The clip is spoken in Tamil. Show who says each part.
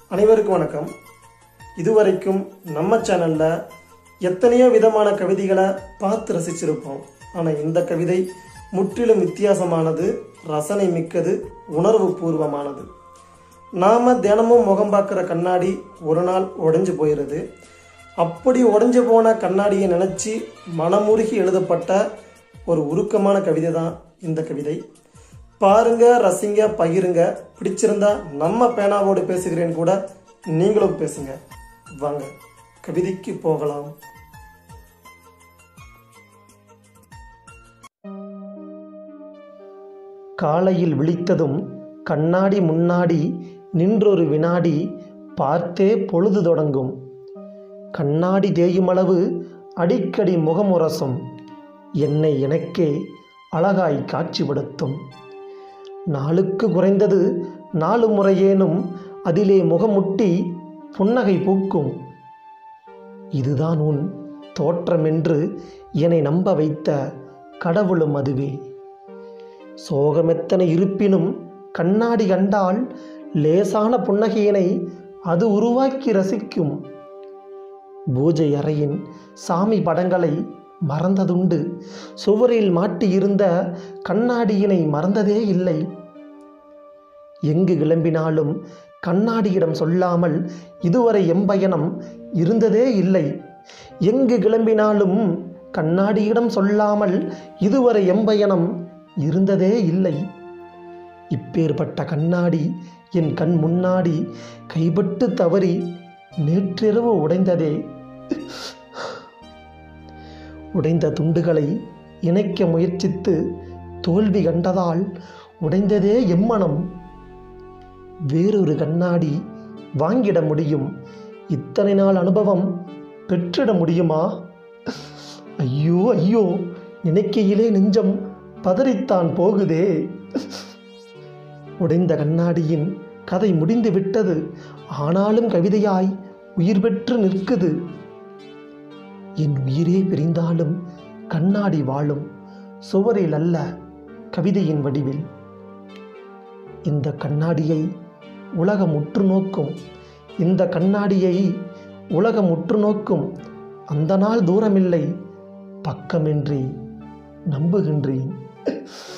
Speaker 1: அனைவருக்கும் வணக்கம் இதுவரைக்கும் நம்ம சேனல்ல எத்தனையோ விதமான கவிதைகளை பார்த்து ரசிச்சிருப்போம் ஆனால் இந்த கவிதை முற்றிலும் வித்தியாசமானது ரசனை மிக்கது உணர்வு பூர்வமானது நாம தினமும் முகம் பார்க்குற கண்ணாடி ஒரு நாள் உடைஞ்சு போயிடுது அப்படி உடைஞ்சு போன கண்ணாடியை நினச்சி மனமுருகி எழுதப்பட்ட ஒரு உருக்கமான கவிதை தான் இந்த கவிதை பாருங்க ரசிங்க பகிருங்க பிடிச்சிருந்தா நம்ம பேனாவோடு பேசுகிறேன் கூட நீங்களும் பேசுங்க வாங்க கவிதைக்கு போகலாம் காலையில் விழித்ததும் கண்ணாடி முன்னாடி நின்றொரு வினாடி பார்த்தே பொழுது தொடங்கும் கண்ணாடி தேயுமளவு அடிக்கடி முகமுரசும் என்னை எனக்கே அழகாய் காட்சிப்படுத்தும் நாளுக்கு குறைந்தது நாலு முறையேனும் அதிலே முகமுட்டி புன்னகை பூக்கும் இதுதான் உன் தோற்றமென்று என்னை நம்ப வைத்த கடவுளும் அதுவே சோகமெத்தனை இருப்பினும் கண்ணாடி கண்டால் லேசான புன்னகையினை அது உருவாக்கி ரசிக்கும் பூஜை அறையின் சாமி படங்களை மறந்ததுண்டு சுவரில் மாட்டியிருந்த கண்ணாடியினை மறந்ததே இல்லை எங்கு கிளம்பினாலும் கண்ணாடியிடம் சொல்லாமல் இதுவரை எம்பயணம் இருந்ததே இல்லை எங்கு கிளம்பினாலும் கண்ணாடியிடம் சொல்லாமல் இதுவரை எம்பயணம் இருந்ததே இல்லை இப்பேற்பட்ட கண்ணாடி என் கண் முன்னாடி கைப்பட்டு தவறி நேற்றிரவு உடைந்ததே உடைந்த துண்டுகளை இணைக்க முயற்சித்து தோல்வி கண்டதால் உடைந்ததே எம்மனம் வேறொரு கண்ணாடி வாங்கிட முடியும் இத்தனை நாள் அனுபவம் பெற்றிட முடியுமா ஐயோ ஐயோ நினைக்கையிலே நெஞ்சம் பதறித்தான் போகுதே உடைந்த கண்ணாடியின் கதை முடிந்து விட்டது ஆனாலும் கவிதையாய் உயிர் பெற்று நிற்குது என் உயிரே பிரிந்தாலும் கண்ணாடி வாழும் சுவரில் அல்ல கவிதையின் வடிவில் இந்த கண்ணாடியை உலகம் உற்று நோக்கும் இந்த கண்ணாடியை உலகம் உற்று நோக்கும் அந்த நாள் தூரமில்லை பக்கமின்றி நம்புகின்றேன்